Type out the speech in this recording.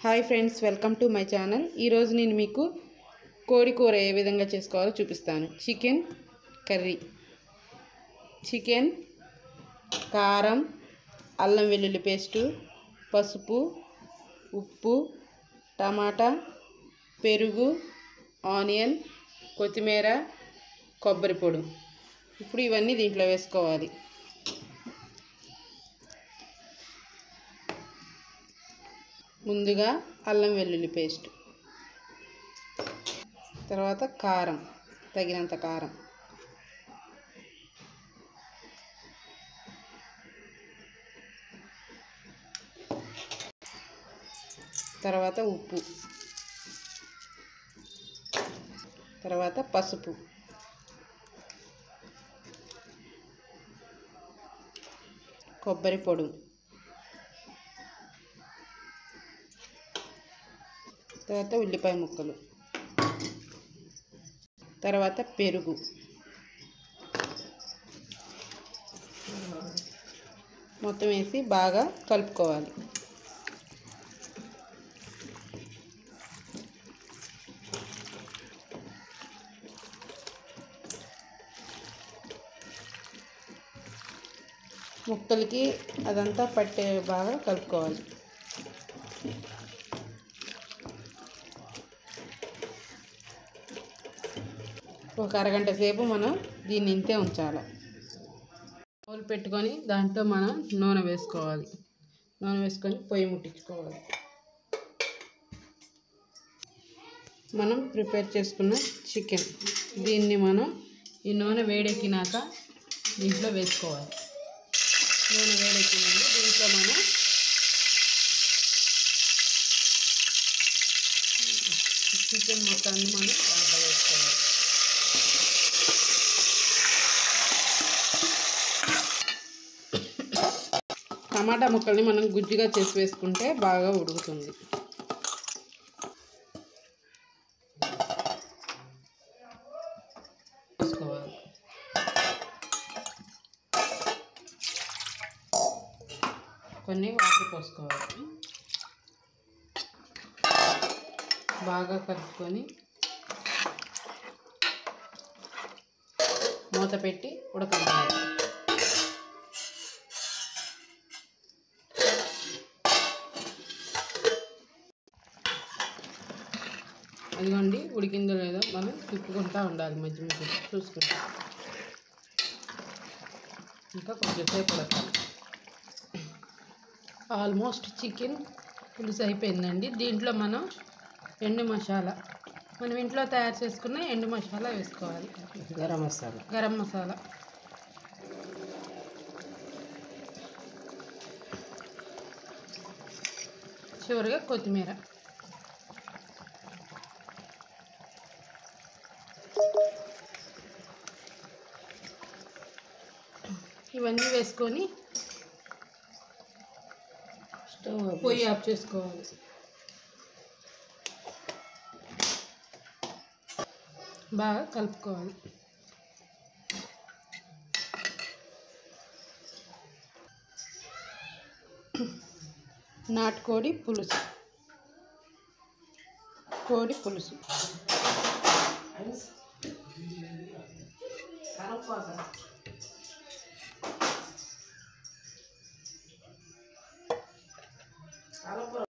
hi friends welcome to my channel ఈరోజు నేను మీకు కోడి కూర ఏ విధంగా చేసుకోవాలో చూపిస్తాను చికెన్ కర్రీ చికెన్ కారం అల్లం వెల్లుల్లి పేస్టు పసుపు ఉప్పు టమాటా పెరుగు ఆనియన్ కొత్తిమీర కొబ్బరి పొడి ఇప్పుడు ఇవన్నీ దీంట్లో వేసుకోవాలి ముందుగా అల్లం వెల్లుల్లి పేస్ట్ తర్వాత కారం తగినంత కారం తర్వాత ఉప్పు తర్వాత పసుపు కొబ్బరి పొడి తర్వాత ఉల్లిపాయ ముక్కలు తర్వాత పెరుగు మొత్తం వేసి బాగా కలుపుకోవాలి ముక్కలకి అదంతా పట్టే బాగా కలుపుకోవాలి ఒక అరగంట సేపు మనం దీన్ని ఇంతే ఉంచాలి బౌల్ పెట్టుకొని దాంట్లో మనం నూనె వేసుకోవాలి నూనె వేసుకొని పొయ్యి ముట్టించుకోవాలి మనం ప్రిపేర్ చేసుకున్న చికెన్ దీన్ని మనం ఈ నూనె వేడెక్కినాక దీంట్లో వేసుకోవాలి నూనె వేడెక్కిందండి దీంట్లో మనం చికెన్ మొత్తాన్ని మనం దాంట్లో వేసుకోవాలి టమాటా ముక్కల్ని మనం గుజ్జుగా చేసి వేసుకుంటే బాగా ఉడుకుతుంది వేసుకోవాలి కొన్ని వాటర్ పోసుకోవాలి బాగా కలుపుకొని మూత పెట్టి ఉడకనివ్వాలి అదిగోండి ఉడికిందో లేదో మనం తిప్పుకుంటూ ఉండాలి మధ్య మధ్య చూసుకుంటా ఇంకా కొంచెంసేపు ఉడకాలి ఆల్మోస్ట్ చికెన్ పులుసు అయిపోయిందండి దీంట్లో మనం ఎండు మసాలా మనం ఇంట్లో తయారు చేసుకున్న ఎండు మసాలా వేసుకోవాలి గరం మసాలా గరం మసాలా చివరిగా కొత్తిమీర ఇవన్నీ వేసుకొని స్టవ్ పొయ్యి ఆఫ్ చేసుకోవాలి బాగా కలుపుకోవాలి నాటుకోడి పులుసు కోడి పులుసు కరపాక